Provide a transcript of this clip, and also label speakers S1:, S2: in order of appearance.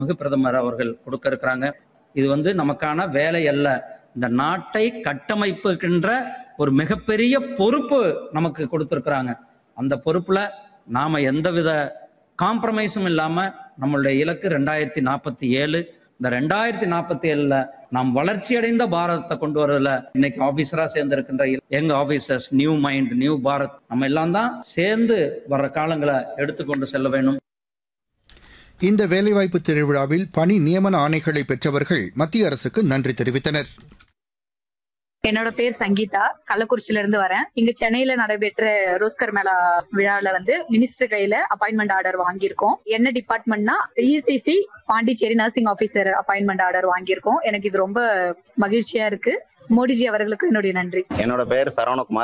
S1: மிகு பிரதமர் அவர்கள் கொடுக்க இருக்கிறாங்க இது வந்து நமக்கான வேலை அல்ல இந்த நாட்டை கட்டமைப்புகின்ற ஒரு மிகப்பெரிய பொறுப்பு நமக்கு கொடுத்திருக்கிறாங்க அந்த பொறுப்புல நாம எந்தவித காம்ப்ரமைஸும் இல்லாம நம்மளுடைய இலக்கு ரெண்டாயிரத்தி நாற்பத்தி ஏழு இந்த ரெண்டாயிரத்தி நாற்பத்தி ஏழுல நாம் வளர்ச்சி அடைந்த பாரதத்தை கொண்டு வரதுல இன்னைக்கு ஆபீசரா சேர்ந்திருக்கின்ற எங்க officers new mind new Bharat நம்ம எல்லாம் தான் சேர்ந்து வர்ற காலங்களை எடுத்துக்கொண்டு செல்ல வேண்டும்
S2: இந்த வேலைவாய்ப்பு திருவிழாவில் பணி நியமன ஆணைகளை பெற்றவர்கள் மத்திய அரசுக்கு நன்றி தெரிவித்தனர்
S3: என்னோட பேர் சங்கீதா கள்ளக்குறிச்சியில இருந்து வரேன் இங்க சென்னையில நடைபெற்ற ரோஸ்கர் மேளா விழால வந்து மினிஸ்டர் கையில அப்பாயின்மெண்ட் ஆர்டர் வாங்கியிருக்கோம் என்ன டிபார்ட்மெண்ட்னா ECC Pondicherry nursing officer appointment order வாங்கியிருக்கோம் எனக்கு இது ரொம்ப மகிழ்ச்சியா இருக்கு மோடிஜி அவர்களுக்கு என்னுடைய நன்றி
S4: என்னோட பேர் சரவணகுமார்